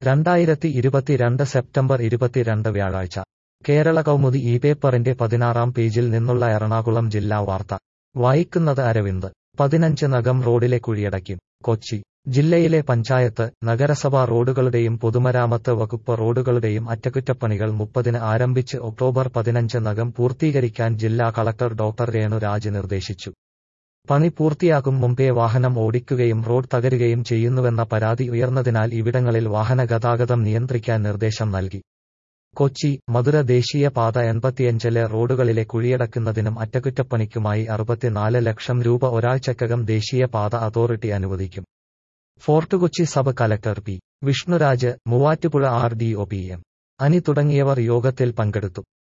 രണ്ടായിരത്തി ഇരുപത്തിരണ്ട് സെപ്റ്റംബർ ഇരുപത്തിരണ്ട് വ്യാഴാഴ്ച കേരള കൗമുദി ഈ പേപ്പറിന്റെ പതിനാറാം പേജിൽ നിന്നുള്ള എറണാകുളം ജില്ലാ വാർത്ത വായിക്കുന്നത് അരവിന്ദ് പതിനഞ്ച് നഗം റോഡിലെ കുഴിയടയ്ക്കും കൊച്ചി ജില്ലയിലെ പഞ്ചായത്ത് നഗരസഭാ റോഡുകളുടെയും പൊതുമരാമത്ത് വകുപ്പ് റോഡുകളുടെയും അറ്റകുറ്റപ്പണികൾ മുപ്പതിന് ആരംഭിച്ച് ഒക്ടോബർ പതിനഞ്ച് നകം പൂർത്തീകരിക്കാൻ ജില്ലാ കളക്ടർ ഡോക്ടർ രേണു രാജ് നിർദ്ദേശിച്ചു പണി പൂർത്തിയാകും മുമ്പേ വാഹനം ഓടിക്കുകയും റോഡ് തകരുകയും ചെയ്യുന്നുവെന്ന പരാതി ഉയർന്നതിനാൽ ഇവിടങ്ങളിൽ വാഹന ഗതാഗതം നിയന്ത്രിക്കാൻ നിർദ്ദേശം നൽകി കൊച്ചി മധുര ദേശീയ പാത എൺപത്തിയഞ്ചിലെ റോഡുകളിലെ കുഴിയടക്കുന്നതിനും അറ്റകുറ്റപ്പണിക്കുമായി അറുപത്തിനാല് ലക്ഷം രൂപ ഒരാഴ്ചക്കകം ദേശീയ പാത അതോറിറ്റി അനുവദിക്കും Fort Kochi sub collector P Vishnuraj Muvattupuzha R D O P M Ani തുടങ്ങിയവർ യോഗത്തിൽ പങ്കെടുത്തു